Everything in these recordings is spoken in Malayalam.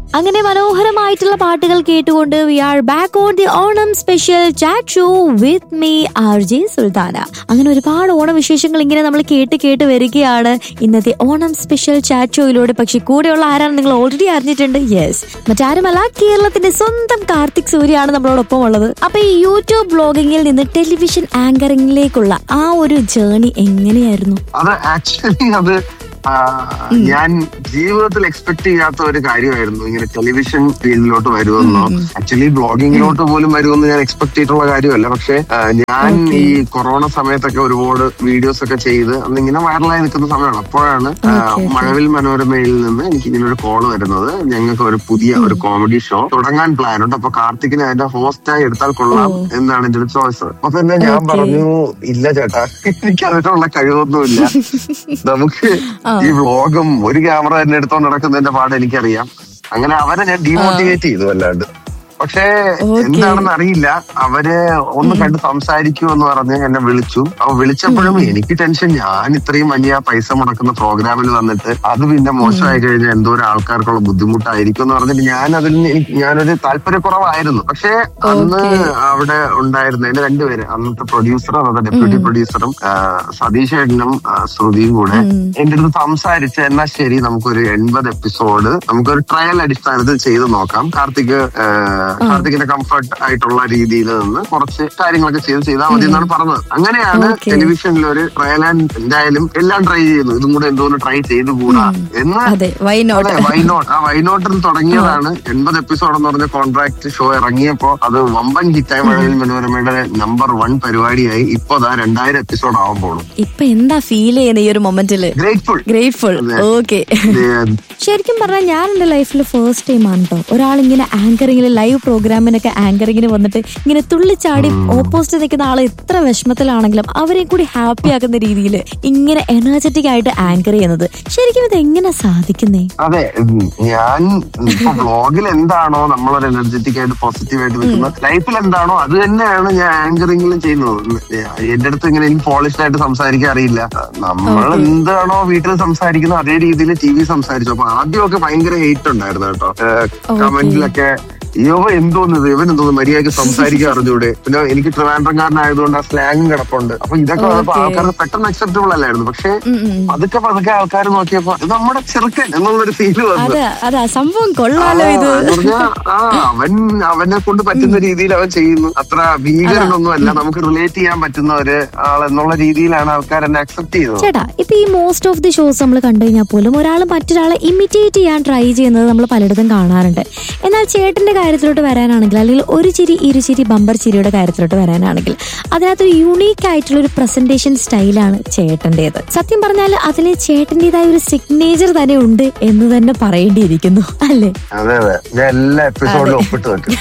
അങ്ങനെ മനോഹരമായിട്ടുള്ള പാട്ടുകൾ കേട്ടുകൊണ്ട് we are back on the Onam special chat show with me R J Sultana അങ്ങനെ ഒരുപാട് ഓണ വിശേഷങ്ങൾ ഇങ്ങനെ നമ്മൾ കേട്ട് കേട്ട് വരികയാണ് ഇന്നത്തെ ഓണം സ്പെഷ്യൽ ചാറ്റ് ഷോയിലൂടെ പക്ഷെ കൂടെയുള്ള ആരാണ് നിങ്ങൾ ഓൾറെഡി അറിഞ്ഞിട്ടുണ്ട് യെസ് മറ്റാരുമല്ല കേരളത്തിന്റെ സ്വന്തം കാർത്തിക് സൂര്യാണ് നമ്മളോടൊപ്പം ഉള്ളത് അപ്പൊ ഈ യൂട്യൂബ് ബ്ലോഗിങ്ങിൽ നിന്ന് ടെലിവിഷൻ ആങ്കറിംഗിലേക്കുള്ള ആ ഒരു ജേണി എങ്ങനെയായിരുന്നു അത് ആക്ച്വലി അത് ആ, ഞാൻ ജീവിതത്തിൽ എക്സ്പെക്ട് ചെയ്യാത്ത ഒരു കാര്യമായിരുന്നു ഇങ്ങനെ ടെലിവിഷൻ ഫീൽഡിലോട്ട് വരുമെന്നോ ആക്ച്വലി ബ്ലോഗിങ്ങിലോട്ട് പോലും വരുമെന്ന് ഞാൻ എക്സ്പെക്ട് ചെയ്തിട്ടുള്ള കാര്യമല്ല പക്ഷെ ആ, ഞാൻ ഈ കൊറോണ സമയത്തൊക്കെ ഒരുപാട് വീഡിയോസ് ഒക്കെ ചെയ്ത് അന്നിങ്ങനെ വൈറലായി നിൽക്കുന്ന സമയമാണ് അപ്പോഴാണ് ആ, മഴവിൽ മനോരമയിൽ നിന്ന് എനിക്ക് ഇങ്ങനെ ഒരു കോള് വരുന്നത് ഞങ്ങൾക്ക് ഒരു പുതിയ ഒരു കോമഡി ഷോ തുടങ്ങാൻ പ്ലാൻ ഉണ്ട് അപ്പൊ കാർത്തിക്കിനെ അതിന്റെ ഹോസ്റ്റായി എടുത്താൽ കൊള്ളാം എന്നാണ് എന്റെ ഒരു ചോയ്സ് അപ്പൊ തന്നെ ഞാൻ പറഞ്ഞു ഇല്ല ചേട്ടാ എനിക്ക് അതിനുള്ള കഴിവൊന്നുമില്ല നമുക്ക് ഈ വ്ളോഗും ഒരു ക്യാമറ തന്നെ എടുത്തോണ്ട് നടക്കുന്നതിന്റെ പാട് എനിക്കറിയാം അങ്ങനെ അവരെ ഞാൻ ഡീമോട്ടിവേറ്റ് ചെയ്തു അല്ലാണ്ട് പക്ഷേ എന്താണെന്ന് അറിയില്ല അവര് ഒന്ന് കണ്ട് സംസാരിക്കൂ എന്ന് പറഞ്ഞ് എന്നെ വിളിച്ചു അപ്പൊ വിളിച്ചപ്പോഴും എനിക്ക് ടെൻഷൻ ഞാൻ ഇത്രയും വലിയ പൈസ മുടക്കുന്ന പ്രോഗ്രാമിൽ വന്നിട്ട് അത് പിന്നെ മോശമായി കഴിഞ്ഞാൽ എന്തോ ഒരു ആൾക്കാർക്കുള്ള ബുദ്ധിമുട്ടായിരിക്കും എന്ന് പറഞ്ഞിട്ട് ഞാൻ അതിൽ നിന്ന് എനിക്ക് ഞാനൊരു താല്പര്യക്കുറവായിരുന്നു പക്ഷേ അന്ന് അവിടെ ഉണ്ടായിരുന്ന എന്റെ രണ്ടുപേര് അന്നത്തെ പ്രൊഡ്യൂസറും അന്നത്തെ ഡെപ്യൂട്ടി പ്രൊഡ്യൂസറും ആ, സതീഷ് ഏട്ടനും ആ, ശ്രുതിയും കൂടെ എന്റെ അടുത്ത് സംസാരിച്ച് എന്നാ ശരി നമുക്കൊരു എൺപത് എപ്പിസോഡ് നമുക്കൊരു ട്രയൽ അടിസ്ഥാനത്തിൽ ചെയ്ത് നോക്കാം കാർത്തിക് ആ, കാർത്തികിന്റെ കംഫർട്ട് ആയിട്ടുള്ള രീതിയിൽ നിന്ന് കുറച്ച് കാര്യങ്ങളൊക്കെ ചെയ്ത് ചെയ്താൽ മതി എന്നാണ് പറഞ്ഞത് അങ്ങനെയാണ് Okay. ടെലിവിഷനിൽ ഒരു ട്രയൽ ആൻഡ് എന്തായാലും എല്ലാം ട്രൈ ചെയ്യുന്നു ഇതും കൂടെ എന്തോന്ന് ട്രൈ ചെയ്തു കൂടാ എന്ന് അതെ വൈ നോട്ട് അതെ വൈനോട്ട് ആ വൈനോട്ടിൽ തുടങ്ങിയതാണ് എൺപത് എപ്പിസോഡ് എന്ന് പറഞ്ഞ കോൺട്രാക്ട് ഷോ ഇറങ്ങിയപ്പോ അത് വമ്പൻ ഹിറ്റായി മഴവിൽ മനോരമയുടെ നമ്പർ വൺ പരിപാടിയായി ഇപ്പൊ അതാ രണ്ടായിരം എപ്പിസോഡ് ആവാൻ പോണു ഇപ്പൊ എന്താ ഫീൽ ചെയ്യുന്നത് ഈ ഒരു മൊമെന്റില് ഗ്രേറ്റ്ഫുൾ ഗ്രേറ്റ്ഫുൾ അതെ. ഓക്കെ ശരിക്കും പറഞ്ഞാൽ ഞാൻ എന്റെ ലൈഫിൽ ഫസ്റ്റ് ടൈം ആണ് കേട്ടോ ഒരാൾ ഇങ്ങനെ ആങ്കറിങ്ങിൽ ലൈവ് പ്രോഗ്രാമിനൊക്കെ ആങ്കറിങ്ങിന് വന്നിട്ട് ഇങ്ങനെ തുള്ളിച്ചാടി ഓപ്പോസിറ്റ് നിൽക്കുന്ന ആൾ എത്ര വിഷമത്തിലാണെങ്കിലും അവരെ കൂടി ഹാപ്പി ആക്കുന്ന രീതിയിൽ ഇങ്ങനെ എനർജറ്റിക് ആയിട്ട് ആങ്കർ ചെയ്യുന്നത് ശരിക്കും ഇത് എങ്ങനെ സാധിക്കുന്നേ അതെ ഉം, ഞാൻ ഇപ്പൊ വ്ളോഗിൽ എന്താണോ നമ്മളൊരു എനർജറ്റിക് ആയിട്ട് പോസിറ്റീവ് ആയിട്ട് നിൽക്കുന്നത് ലൈഫിൽ എന്താണോ അത് തന്നെയാണ് ഞാൻ ആങ്കറിംഗിലും ചെയ്യുന്നത് എന്റെ അടുത്ത് ഇങ്ങനെ എനിക്ക് പോളിഷ്ഡ് ആയിട്ട് സംസാരിക്കാൻ അറിയില്ല നമ്മൾ എന്താണോ വീട്ടിൽ സംസാരിക്കുന്നത് അതേ രീതിയിൽ ടി വി സംസാരിച്ചു അപ്പൊ ആദ്യമൊക്കെ ഭയങ്കര ഹെയ്റ്റ് ഉണ്ടായിരുന്നു കേട്ടോ കമന്റിലൊക്കെ ഇവ എന്തോന്നത് ഇവൻ എന്തോന്ന് മര്യാദയ്ക്ക് സംസാരിക്കാൻ അറിഞ്ഞൂടെ പിന്നെ എനിക്ക് ട്രിവാൻഡ്രംകാരനായതുകൊണ്ട് ആ സ്ലാങ്ങും കിടപ്പുണ്ട് അപ്പൊ ഇതൊക്കെ വന്നപ്പോ ആൾക്കാർക്ക് പെട്ടെന്ന് അക്സെപ്റ്റബിൾ അല്ലായിരുന്നു പക്ഷെ പതുക്കെ പതുക്കെ ആൾക്കാർ നോക്കിയപ്പോ ഇത് നമ്മുടെ ചെറുക്കൻ എന്നുള്ളൊരു ഫീല് വന്നു അതാ അതാ സംഭവം കൊള്ളാലോ ഇത് ആ, എന്ന് പറഞ്ഞാ, ആ അവൻ അവനെ കൊണ്ട് പറ്റുന്ന രീതിയിൽ അവൻ ചെയ്യുന്നു അത്ര ഭീകരനൊന്നും അല്ല നമുക്ക് റിലേറ്റ് ചെയ്യാൻ പറ്റുന്ന ഒരു ആൾ എന്നുള്ള രീതിയിലാണ് ആൾക്കാർ എന്നെ അക്സെപ്റ്റ് ചെയ്തത് ചേട്ടാ ഇപ്പൊ ഈ മോസ്റ്റ് ഓഫ് ദി ഷോസ് നമ്മൾ കണ്ടു കഴിഞ്ഞാൽ പോലും ഒരാൾ മറ്റൊരാളെ ഇമിറ്റേറ്റ് ചെയ്യാൻ ട്രൈ ചെയ്യുന്നത് നമ്മൾ പലയിടത്തും കാണാറുണ്ട് എന്നാൽ ചേട്ടന്റെ കാര്യത്തിലോട്ട് വരാനാണെങ്കിൽ അല്ലെങ്കിൽ ഒരു ചിരി ഇരുചിരി ബമ്പർ ചിരിയുടെ കാര്യത്തിലോട്ട് വരാനാണെങ്കിൽ അതിനകത്തൊരു യുണീക്ക് ആയിട്ടുള്ള ഒരു പ്രസന്റേഷൻ സ്റ്റൈലാണ് ചേട്ടന്റേത് സത്യം പറഞ്ഞാൽ അതിൽ ചേട്ടന്റേതായ ഒരു സിഗ്നേച്ചർ തന്നെ ഉണ്ട് എന്ന് തന്നെ പറയേണ്ടിയിരിക്കുന്നു അല്ലേ അതെ അതെ ഞാൻ എല്ലാ എപ്പിസോഡിലും ഒപ്പിട്ട് വെക്കും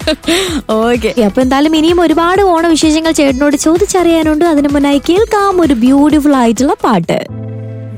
ഓക്കെ അപ്പൊ എന്തായാലും ഇനിയും ഒരുപാട് ഓണ വിശേഷങ്ങൾ ചേട്ടനോട് ചോദിച്ചറിയാനുണ്ട് അതിനു മുന്നായി കേൾക്കാം ഒരു ബ്യൂട്ടിഫുൾ ആയിട്ടുള്ള പാട്ട്